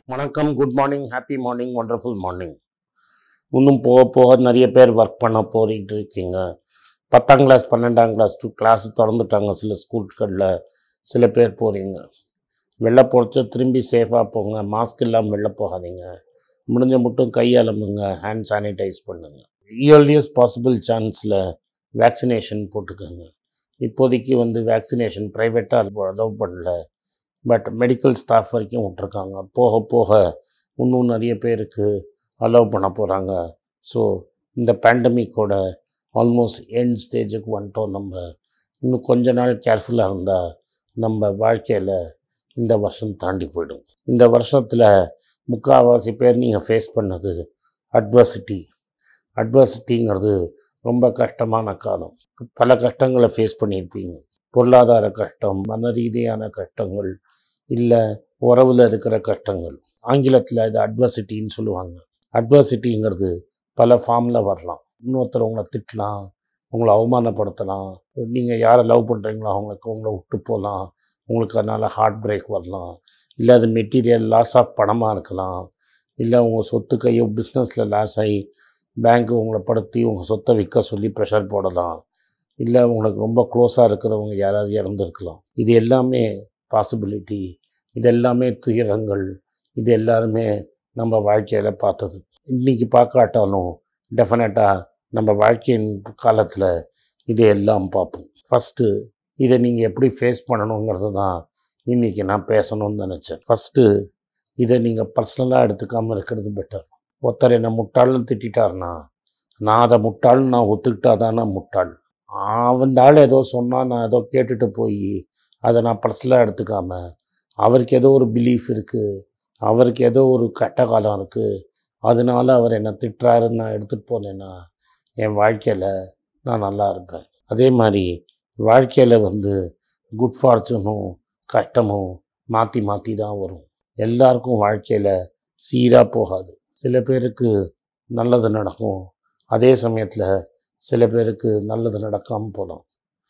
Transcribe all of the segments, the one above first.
வணக்கம் good morning happy morning wonderful morning இன்னும் போக போக நிறைய பேர் ஒர்க் பண்ண போறிட்டு இருக்கீங்க பத்தாம் கிளாஸ் பன்னெண்டாம் கிளாஸ் டூ கிளாஸ் திறந்துட்டாங்க சில ஸ்கூல்களில் சில பேர் போகிறீங்க வெளில போகிறச்ச திரும்பி சேஃபாக போங்க மாஸ்க் இல்லாமல் வெளில போகாதீங்க முடிஞ்ச மட்டும் கை அலம்புங்க ஹேண்ட் சானிடைஸ் பண்ணுங்க இயர்லியஸ்ட் பாசிபிள் சான்ஸில் வேக்சினேஷன் போட்டுக்கோங்க இப்போதைக்கு வந்து வேக்சினேஷன் ப்ரைவேட்டாக அலோவ் பண்ணல பட் மெடிக்கல் ஸ்டாஃப் வரைக்கும் விட்ருக்காங்க போக போக இன்னும் நிறைய பேருக்கு அலோவ் பண்ண போகிறாங்க ஸோ இந்த பேண்டமிக்கோட ஆல்மோஸ்ட் எண்ட் ஸ்டேஜுக்கு வந்துட்டோம் நம்ம இன்னும் கொஞ்ச நாள் கேர்ஃபுல்லாக இருந்தால் நம்ம வாழ்க்கையில் இந்த வருஷம் தாண்டி போயிடும் இந்த வருஷத்தில் முக்கால்வாசி பேர் நீங்கள் ஃபேஸ் பண்ணது அட்வர்சிட்டி அட்வர்சிட்டிங்கிறது ரொம்ப கஷ்டமான காலம் பல கஷ்டங்களை ஃபேஸ் பண்ணியிருப்பீங்க பொருளாதார கஷ்டம் மன ரீதியான கஷ்டங்கள் இல்லை உறவில் இருக்கிற கஷ்டங்கள் ஆங்கிலத்தில் இது அட்வர்சிட்டின்னு சொல்லுவாங்க அட்வர்சிட்டிங்கிறது பல ஃபார்மில் வரலாம் இன்னொருத்தர் உங்களை திட்டலாம் உங்களை அவமானப்படுத்தலாம் நீங்கள் யாரை லவ் பண்ணுறீங்களோ அவங்களுக்கு உங்களை விட்டு போகலாம் உங்களுக்கு அதனால் ஹார்ட் பிரேக் வரலாம் இல்லை அது மெட்டீரியல் லாஸ் ஆஃப் பணமாக இருக்கலாம் இல்லை உங்கள் சொத்து கையோ பிஸ்னஸில் லாஸ் ஆகி பேங்க்கு உங்களை படுத்தி உங்கள் சொத்தை விற்க சொல்லி ப்ரெஷர் போடலாம் இல்லை உங்களுக்கு ரொம்ப க்ளோஸாக இருக்கிறவங்க யாராவது இறந்துருக்கலாம் இது எல்லாமே பாசிபிலிட்டி இது எல்லாமே துயரங்கள் இது எல்லாருமே நம்ம வாழ்க்கையில் பார்த்தது இன்றைக்கி பார்க்காட்டாலும் டெஃபினட்டாக நம்ம வாழ்க்கையின் காலத்தில் இது எல்லாம் பார்ப்போம் ஃபஸ்ட்டு இதை நீங்கள் எப்படி ஃபேஸ் பண்ணணுங்கிறது தான் இன்றைக்கி நான் பேசணும்னு நினச்சேன் ஃபஸ்ட்டு இதை நீங்கள் பர்சனலாக எடுத்துக்காமல் இருக்கிறது பெட்டர் ஒருத்தர் என்னை முட்டாள்னு திட்டாருன்னா நான் அதை முட்டாள்னு நான் ஒத்துக்கிட்டா தான் நான் முட்டாள் அவன் ஆள் ஏதோ சொன்னால் நான் ஏதோ கேட்டுட்டு போய் அதை நான் பர்சனலாக எடுத்துக்காம அவருக்கு ஏதோ ஒரு பிலீஃப் இருக்குது அவருக்கு ஏதோ ஒரு கெட்ட காலம் இருக்குது அதனால அவர் என்னை திட்டுறாருன்னு நான் எடுத்துகிட்டு போனேன்னா என் வாழ்க்கையில் நான் நல்லா இருப்பேன் அதே மாதிரி வாழ்க்கையில் வந்து குட் ஃபார்ச்சூனும் கஷ்டமும் மாற்றி மாற்றி தான் வரும் எல்லாருக்கும் வாழ்க்கையில் சீராக போகாது சில பேருக்கு நல்லது நடக்கும் அதே சமயத்தில் சில பேருக்கு நல்லது நடக்காமல் போகலாம்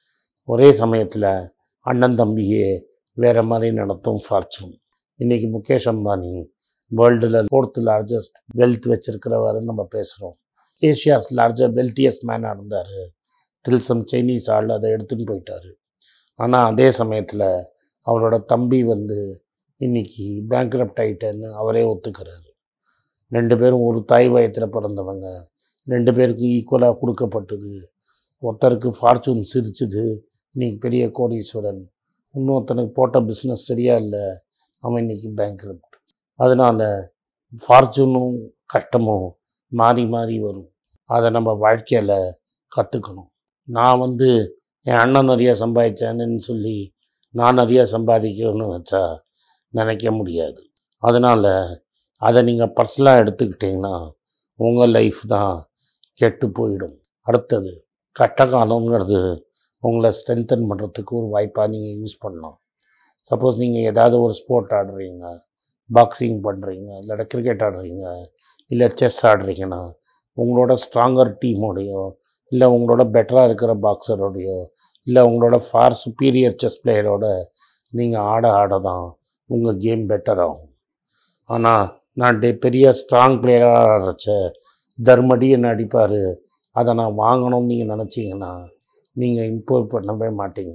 ஒரே சமயத்தில் அண்ணன் தம்பியே வேறு மாதிரி நடத்தும் ஃபார்ச்சூன் இன்றைக்கி முகேஷ் அம்பானி வேர்ல்டில் ஃபோர்த்து லார்ஜஸ்ட் வெல்த் வச்சுருக்கிறவர் நம்ம பேசுகிறோம் ஏஷியாஸ் லார்ஜர் வெல்த்தியஸ்ட் மேனாக இருந்தார் டில் சம் சைனீஸ் ஆள் அதை எடுத்துன்னு போயிட்டார் ஆனால் அதே சமயத்தில் அவரோட தம்பி வந்து இன்றைக்கி பேங்க்ரப்ட் ஆகிட்டேன்னு அவரே ஒத்துக்கிறாரு ரெண்டு பேரும் ஒரு தாய் வயத்தில் பிறந்தவங்க ரெண்டு பேருக்கு ஈக்குவலாக கொடுக்கப்பட்டது ஒருத்தருக்கு ஃபார்ச்சூன் சிரிச்சுது இன்னைக்கு பெரிய கோடீஸ்வரன் இன்னொருத்தனுக்கு போட்ட பிஸ்னஸ் சரியா இல்லை அவன் இன்னைக்கு பேங்க்ரப்ட் அதனால் ஃபார்ச்சூனும் கஷ்டமும் மாறி மாறி வரும் அதை நம்ம வாழ்க்கையில் கற்றுக்கணும் நான் வந்து என் அண்ணன் நிறையா சம்பாதிச்சேன்னு சொல்லி நான் நிறையா சம்பாதிக்கணும்னு வச்சா நினைக்க முடியாது அதனால் அதை நீங்கள் பர்சனலாக எடுத்துக்கிட்டிங்கன்னா உங்கள் லைஃப் தான் கெட்டு போயிடும் அடுத்தது கஷ்ட காலங்கிறது உங்களை ஸ்ட்ரென்தன் பண்ணுறதுக்கு ஒரு வாய்ப்பாக நீங்கள் யூஸ் பண்ணலாம் சப்போஸ் நீங்கள் ஏதாவது ஒரு ஸ்போர்ட் ஆடுறீங்க பாக்ஸிங் பண்ணுறீங்க இல்லாட்ட கிரிக்கெட் ஆடுறீங்க இல்லை செஸ் ஆடுறீங்கன்னா உங்களோட ஸ்ட்ராங்கர் டீமோடையோ இல்லை உங்களோட பெட்டராக இருக்கிற பாக்ஸரோடையோ இல்லை உங்களோட ஃபார் சுப்பீரியர் செஸ் பிளேயரோட நீங்கள் ஆட ஆட தான் உங்கள் கேம் பெட்டர் ஆகும் ஆனால் நான் டே பெரிய ஸ்ட்ராங் பிளேயராக ஆடுறச்ச தர்மடி என்ன அடிப்பார் அதை நான் வாங்கணும்னு நீங்கள் நினச்சிங்கன்னா நீங்கள் இம்ப்ரூவ் பண்ணவே மாட்டீங்க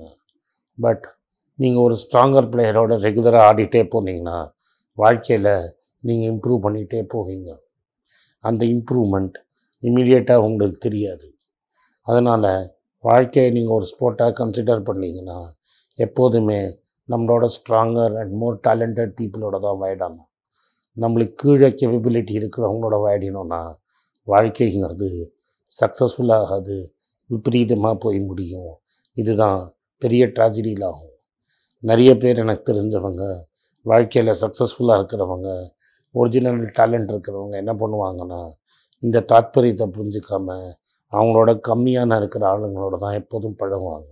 பட் நீங்கள் ஒரு ஸ்ட்ராங்கர் பிளேயரோட ரெகுலராக ஆடிட்டே போனீங்கன்னா வாழ்க்கையில் நீங்கள் இம்ப்ரூவ் பண்ணிகிட்டே போவீங்க அந்த இம்ப்ரூவ்மெண்ட் இமீடியட்டாக உங்களுக்கு தெரியாது அதனால் வாழ்க்கையை நீங்கள் ஒரு ஸ்போர்ட்டாக கன்சிடர் பண்ணீங்கன்னா எப்போதுமே நம்மளோட ஸ்ட்ராங்கர் அண்ட் மோர் டேலண்டட் பீப்புளோட தான் விளையாடணும் நம்மளுக்கு கீழே கேப்பபிலிட்டி இருக்கிறவங்களோட விளையாடினோன்னா வாழ்க்கைங்கிறது சக்ஸஸ்ஃபுல்லாகாது விபரீதமாக போய் முடியும் இதுதான் பெரிய ட்ராஜடியில் ஆகும் நிறைய பேர் எனக்கு தெரிஞ்சவங்க வாழ்க்கையில் சக்ஸஸ்ஃபுல்லாக இருக்கிறவங்க ஒரிஜினல் டேலண்ட் இருக்கிறவங்க என்ன பண்ணுவாங்கன்னா இந்த தாத்பரியத்தை புரிஞ்சுக்காம அவங்களோட கம்மியான இருக்கிற ஆளுங்களோட தான் எப்போதும் பழகுவாங்க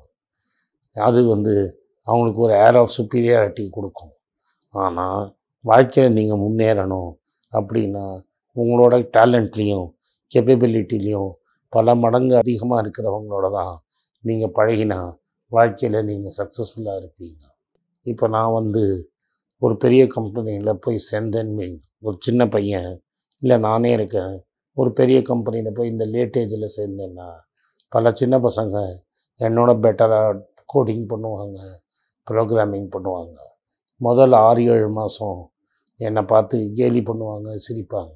அது வந்து அவங்களுக்கு ஒரு ஏர் ஆஃப் சுப்பீரியாரிட்டி கொடுக்கும் ஆனால் வாழ்க்கையில் நீங்கள் முன்னேறணும் அப்படின்னா உங்களோட டேலண்ட்லேயும் கெப்பபிலிட்டிலையும் பல மடங்கு அதிகமாக இருக்கிறவங்களோட தான் நீங்கள் பழகினா வாழ்க்கையில் நீங்கள் சக்ஸஸ்ஃபுல்லாக இருப்பீங்க இப்போ நான் வந்து ஒரு பெரிய கம்பெனியில் போய் சேர்ந்தேன்னு வைங்க. ஒரு சின்ன பையன் இல்லை நானே இருக்கேன் ஒரு பெரிய கம்பெனியில் போய் இந்த லேட் ஏஜில் சேர்ந்தேன்னா பல சின்ன பசங்க என்னோட பெட்டராக கோடிங் பண்ணுவாங்க ப்ரோக்ராமிங் பண்ணுவாங்க முதல் ஆறு ஏழு மாதம் என்னை பார்த்து கேலி பண்ணுவாங்க சிரிப்பாங்க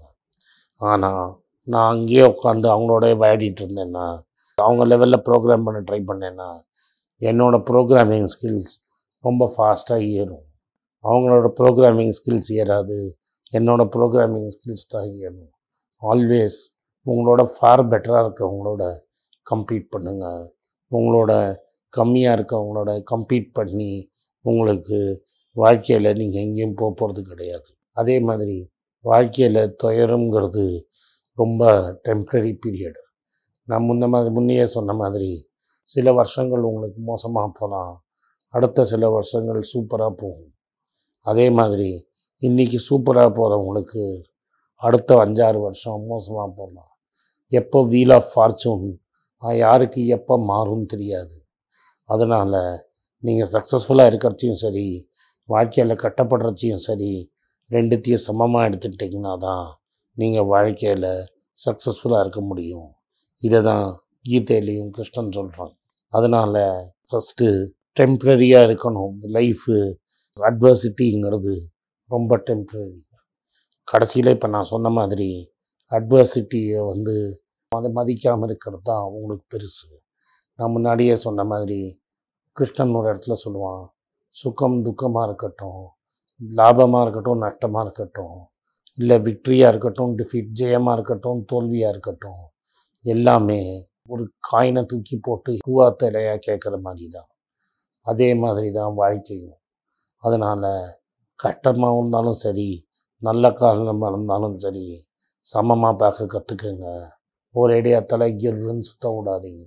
ஆனால் நான் அங்கேயே உட்காந்து அவங்களோட விளையாடிட்டு இருந்தேன்னா அவங்க லெவலில் ப்ரோக்ராம் பண்ண ட்ரை பண்ணேன்னா என்னோடய ப்ரோக்ராமிங் ஸ்கில்ஸ் ரொம்ப ஃபாஸ்ட்டாக ஏறும் அவங்களோட ப்ரோக்ராமிங் ஸ்கில்ஸ் ஏறாது என்னோடய ப்ரோக்ராமிங் ஸ்கில்ஸ் தான் ஏறும் ஆல்வேஸ் உங்களோட ஃபார் பெட்டராக இருக்கவங்களோட கம்பீட் பண்ணுங்கள் உங்களோட கம்மியாக இருக்கவங்களோட கம்பீட் பண்ணி உங்களுக்கு வாழ்க்கையில் நீங்கள் எங்கேயும் போக போகிறது கிடையாது அதே மாதிரி வாழ்க்கையில் துயரம்ங்கிறது ரொம்ப டெம்ப்ரரி பீரியட் நான் முன்ன மாதிரி முன்னையே சொன்ன மாதிரி சில வருஷங்கள் உங்களுக்கு மோசமாக போகலாம் அடுத்த சில வருஷங்கள் சூப்பராக போகும் அதே மாதிரி இன்றைக்கி சூப்பராக போகிறவங்களுக்கு அடுத்த அஞ்சாறு வருஷம் மோசமாக போகலாம் எப்போ வீல் ஆஃப் ஃபார்ச்சூன் யாருக்கு எப்போ மாறும்னு தெரியாது அதனால் நீங்கள் சக்ஸஸ்ஃபுல்லாக இருக்கிறதையும் சரி வாழ்க்கையில் கட்டப்படுறதையும் சரி ரெண்டுத்தையும் சமமாக எடுத்துக்கிட்டிங்கன்னா தான் நீங்கள் வாழ்க்கையில் சக்ஸஸ்ஃபுல்லாக இருக்க முடியும் இதை தான் கீதையிலையும் கிருஷ்ணன் சொல்கிறான் அதனால் ஃபஸ்ட்டு டெம்ப்ரரியாக இருக்கணும் லைஃபு அட்வர்சிட்டிங்கிறது ரொம்ப டெம்ப்ரரி கடைசியில் இப்போ நான் சொன்ன மாதிரி அட்வர்சிட்டியை வந்து அதை மதிக்காமல் இருக்கிறது தான் அவங்களுக்கு பெருசு நான் முன்னாடியே சொன்ன மாதிரி கிருஷ்ணன் ஒரு இடத்துல சொல்லுவான் சுகம் துக்கமாக இருக்கட்டும் லாபமாக இருக்கட்டும் நஷ்டமாக இருக்கட்டும் இல்லை விக்ட்ரியாக இருக்கட்டும் டிஃபீட் ஜெயமாக இருக்கட்டும் தோல்வியாக இருக்கட்டும் எல்லாமே ஒரு காயினை தூக்கி போட்டு பூவா தலையாக கேட்குற மாதிரி தான் அதே மாதிரி தான் வாழ்க்கையும் அதனால் கஷ்டமாக இருந்தாலும் சரி நல்ல காரணமாக இருந்தாலும் சரி சமமாக பார்க்க கற்றுக்குங்க ஒரேடியாக தலை கிர்ன்னு சுத்த விடாதீங்க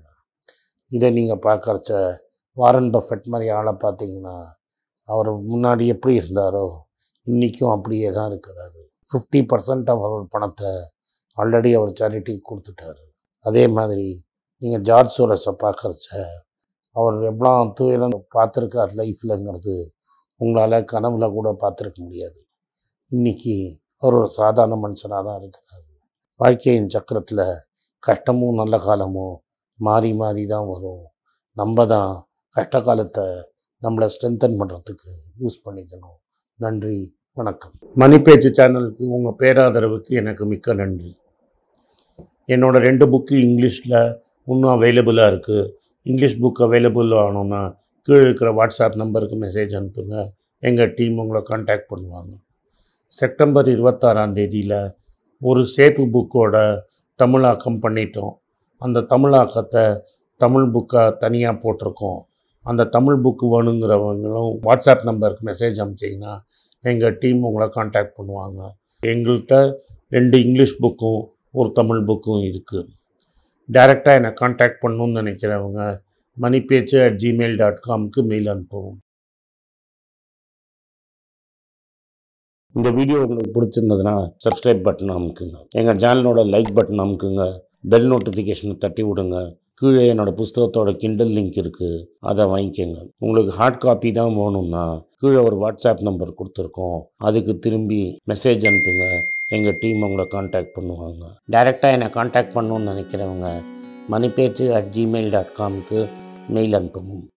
இதை நீங்கள் பார்க்குறச்ச வாரன் பஃபெட் மாதிரி ஆளை பார்த்தீங்கன்னா அவர் முன்னாடி எப்படி இருந்தாரோ இன்றைக்கும் அப்படியே தான் இருக்கிறாரு ஃபிஃப்டி பர்சன்ட் அவர் பணத்தை ஆல்ரெடி அவர் சேரிட்டிக்கு கொடுத்துட்டாரு அதே மாதிரி நீங்கள் ஜார்ஜ் சோரஸை பார்க்குறச்ச அவர் எவ்வளோ துயரம் பார்த்துருக்கார் லைஃப்லங்கிறது உங்களால் கனவுல கூட பார்த்துருக்க முடியாது இன்றைக்கி அவர் ஒரு சாதாரண மனுஷனாக தான் இருக்கிறார் வாழ்க்கையின் சக்கரத்தில் கஷ்டமும் நல்ல காலமும் மாறி மாறி தான் வரும் நம்ம தான் கஷ்ட காலத்தை நம்மளை ஸ்ட்ரென்தன் பண்ணுறதுக்கு யூஸ் பண்ணிக்கணும் நன்றி வணக்கம் மணி பேச்சு சேனலுக்கு உங்கள் பேராதரவுக்கு எனக்கு மிக்க நன்றி என்னோடய ரெண்டு புக்கு இங்கிலீஷில் இன்னும் அவைலபிளாக இருக்குது இங்கிலீஷ் புக் அவைலபிள் ஆகணும்னா கீழே இருக்கிற வாட்ஸ்அப் நம்பருக்கு மெசேஜ் அனுப்புங்க எங்கள் டீம் உங்களை காண்டாக்ட் பண்ணுவாங்க செப்டம்பர் இருபத்தாறாம் தேதியில் ஒரு சேப்பு புக்கோட தமிழாக்கம் பண்ணிட்டோம் அந்த தமிழாக்கத்தை தமிழ் புக்காக தனியாக போட்டிருக்கோம் அந்த தமிழ் புக்கு வேணுங்கிறவங்களும் வாட்ஸ்அப் நம்பருக்கு மெசேஜ் அனுப்பிச்சிங்கன்னா எங்கள் டீம் உங்களை காண்டாக்ட் பண்ணுவாங்க எங்கள்கிட்ட ரெண்டு இங்கிலீஷ் புக்கும் ஒரு தமிழ் புக்கும் இருக்குது டைரெக்டாக என்னை காண்டாக்ட் பண்ணணும்னு நினைக்கிறவங்க மணிப்பேச்சு அட் ஜிமெயில் டாட் காம்க்கு மெயில் அனுப்பவும் இந்த வீடியோ உங்களுக்கு பிடிச்சிருந்ததுன்னா சப்ஸ்கிரைப் பட்டன் அமுக்குங்க எங்கள் சேனலோட லைக் பட்டன் அமுக்குங்க பெல் நோட்டிஃபிகேஷனை தட்டி விடுங்க கீழே என்னோட புஸ்தகத்தோட கிண்டல் லிங்க் இருக்குது அதை வாங்கிக்கோங்க உங்களுக்கு ஹார்ட் காப்பி தான் வேணும்னா கீழே ஒரு வாட்ஸ்அப் நம்பர் கொடுத்துருக்கோம் அதுக்கு திரும்பி மெசேஜ் அனுப்புங்க எங்கள் டீம் உங்களை காண்டாக்ட் பண்ணுவாங்க டைரெக்டாக என்னை காண்டாக்ட் பண்ணணும்னு நினைக்கிறவங்க மணிப்பேச்சு அட் ஜிமெயில் டாட் காம்க்கு மெயில் அனுப்பவும்